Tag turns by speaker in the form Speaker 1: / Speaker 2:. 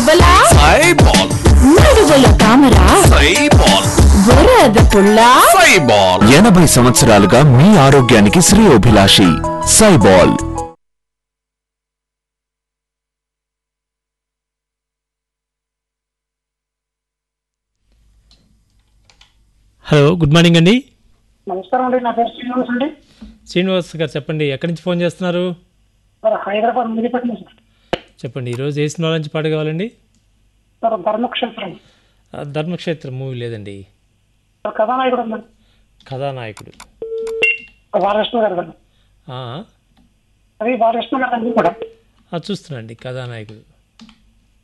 Speaker 1: బొబ్బలా
Speaker 2: సైబాల్
Speaker 1: నడువుల తామరా
Speaker 2: సైబాల్
Speaker 1: బురద పుల్ల
Speaker 2: సైబాల్
Speaker 3: ఎనభై సంవత్సరాలుగా మీ ఆరోగ్యానికి శ్రేయోభిలాషి సైబాల్
Speaker 4: హలో గుడ్ మార్నింగ్ అండి
Speaker 5: నమస్కారం అండి నా పేరు శ్రీనివాస్ అండి
Speaker 4: శ్రీనివాస్ గారు చెప్పండి ఎక్కడి నుంచి ఫోన్ చేస్తున్నారు
Speaker 5: సార్ హైదరాబాద్ ముదిపట్నం సార్
Speaker 4: చెప్పండి ఈరోజు ఏ సినిమా నుంచి పాట కావాలండి
Speaker 5: సార్ ధర్మక్షేత్రం
Speaker 4: ఆ, ధర్మక్షేత్రం మూవీ లేదండి
Speaker 5: సార్ కథానాయకుడు ఉందండి
Speaker 4: కథానాయకుడు
Speaker 5: బాలకృష్ణ గారు కదా
Speaker 4: ఆ,
Speaker 5: అది బాలకృష్ణ గారు అండి కూడా
Speaker 4: ఆ, చూస్తున్నాండి కథానాయకుడు